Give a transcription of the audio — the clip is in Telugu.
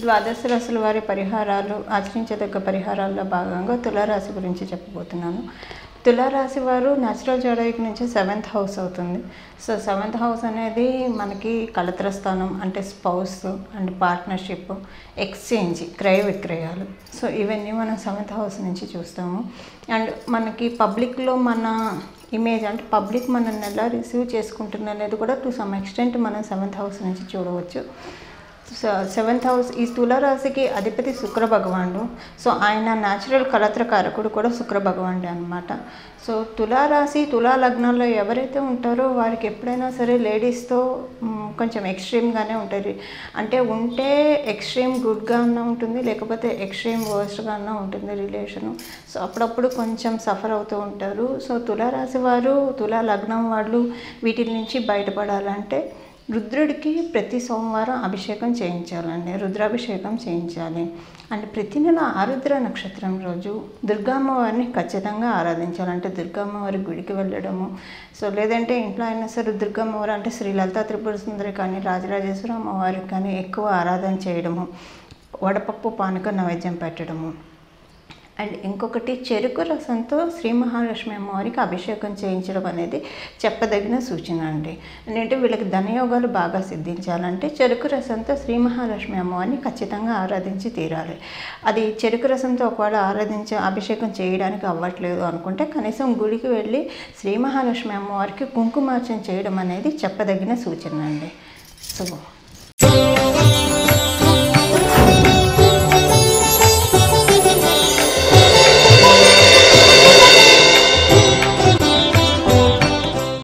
ద్వాదశ రాశుల వారి పరిహారాలు ఆచరించదగ్గ పరిహారాల్లో భాగంగా తులారాశి గురించి చెప్పబోతున్నాను తులారాశి వారు న్యాచురల్ జోడైక్ నుంచి సెవెంత్ హౌస్ అవుతుంది సో సెవెంత్ హౌస్ అనేది మనకి కళత్ర స్థానం అంటే స్పౌస్ అండ్ పార్ట్నర్షిప్ ఎక్స్చేంజ్ క్రయ విక్రయాలు సో ఇవన్నీ మనం సెవెంత్ హౌస్ నుంచి చూస్తాము అండ్ మనకి పబ్లిక్లో మన ఇమేజ్ అంటే పబ్లిక్ మనల్ని ఎలా రిసీవ్ చేసుకుంటుంది అనేది కూడా టు సమ్ ఎక్స్టెంట్ మనం సెవెంత్ హౌస్ నుంచి చూడవచ్చు సెవెంత్ హౌస్ ఈ తులారాశికి అధిపతి శుక్ర భగవానుడు సో ఆయన న్యాచురల్ కలత్ర కారకుడు కూడా శుక్ర భగవానుడే అనమాట సో తులారాశి తులా లగ్నాల్లో ఎవరైతే ఉంటారో వారికి ఎప్పుడైనా సరే లేడీస్తో మ్, కొంచెం ఎక్స్ట్రీమ్గానే ఉంటుంది అంటే ఉంటే ఎక్స్ట్రీమ్ గుడ్గా అన్న ఉంటుంది లేకపోతే ఎక్స్ట్రీమ్ వర్స్ట్గా అన్న ఉంటుంది రిలేషను సో అప్పుడప్పుడు కొంచెం సఫర్ అవుతూ ఉంటారు సో తులారాశి వారు తులా లగ్నం వాళ్ళు వీటి నుంచి బయటపడాలంటే రుద్రుడికి ప్రతి సోమవారం అభిషేకం చేయించాలండి రుద్రాభిషేకం చేయించాలి అండ్ ప్రతి నెల ఆరుద్ర నక్షత్రం రోజు దుర్గామ్మవారిని ఖచ్చితంగా ఆరాధించాలంటే దుర్గామ్మవారి గుడికి వెళ్ళడము సో లేదంటే ఇంట్లో అయినా సరే దుర్గమ్మవారు అంటే శ్రీ లలితా త్రిపుర సుందరి కానీ రాజరాజేశ్వర అమ్మవారికి కానీ ఎక్కువ ఆరాధన చేయడము వడపప్పు పానక నైవేద్యం పెట్టడము అండ్ ఇంకొకటి చెరుకు రసంతో శ్రీ మహాలక్ష్మి అమ్మవారికి అభిషేకం చేయించడం అనేది చెప్పదగిన సూచన అండి ఏంటంటే వీళ్ళకి ధనయోగాలు బాగా సిద్ధించాలంటే చెరుకు రసంతో శ్రీ మహాలక్ష్మి అమ్మవారిని ఖచ్చితంగా ఆరాధించి తీరాలి అది చెరుకు రసంతో ఒకవేళ ఆరాధించి అభిషేకం చేయడానికి అవ్వట్లేదు అనుకుంటే కనీసం గుడికి వెళ్ళి శ్రీ మహాలక్ష్మి అమ్మవారికి కుంకుమార్చన చేయడం అనేది చెప్పదగిన సూచన అండి సో